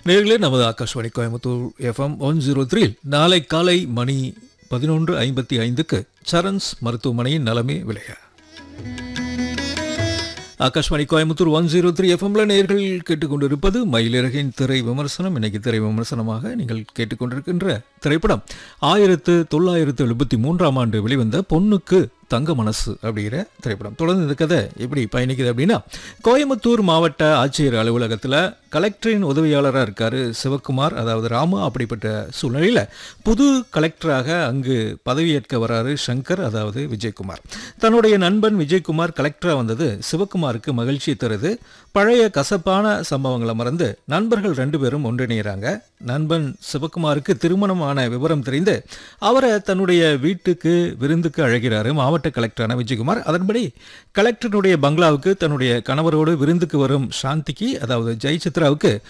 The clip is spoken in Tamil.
நேர்களே நமது Akashvani Coimbatore FM one zero three நாளை காலை மணி பதினொன்று ஐம்பத்தி ஐந்துக்கு சரண்ஸ் மருத்துவமனையின் நலமே விளைய Akashvani Coimbatore one zero three எஃப்எம்ல நேர்கள் கேட்டுக்கொண்டிருப்பது மயிலிறகின் திரை விமர்சனம் இன்னைக்கு திரை விமர்சனமாக நீங்கள் கேட்டுக்கொண்டிருக்கின்ற திரைப்படம் ஆயிரத்து தொள்ளாயிரத்து எழுபத்தி மூன்றாம் ஆண்டு வெளிவந்த பொண்ணுக்கு தங்க மனசு அப்படிங்கிற திரைப்படம் தொடர்ந்து இந்த கதை எப்படி பயணிக்குது அப்படின்னா கோயம்புத்தூர் மாவட்ட ஆட்சியர் அலுவலகத்தில் கலெக்டரின் உதவியாளராக இருக்கார் சிவக்குமார் அதாவது ராமு அப்படிப்பட்ட சூழ்நிலையில் புது கலெக்டராக அங்கு பதவியேற்க வராரு சங்கர் அதாவது விஜயகுமார் தன்னுடைய நண்பன் விஜயகுமார் கலெக்டராக வந்தது சிவக்குமாருக்கு மகிழ்ச்சி தருது பழைய கசப்பான சம்பவங்களை மறந்து நண்பர்கள் ரெண்டு பேரும் ஒன்றிணைகிறாங்க நண்பன் சிவக்குமாருக்கு திருமணமான விவரம் தெரிந்து அவரை தன்னுடைய வீட்டுக்கு விருந்துக்கு அழைக்கிறாரு மாவட்ட கலெக்டரான விஜயகுமார் அதன்படி கலெக்டருடைய பங்களாவுக்கு தன்னுடைய கணவரோடு விருந்துக்கு வரும் சாந்திக்கு அதாவது ஜெய் சித்ராவுக்கு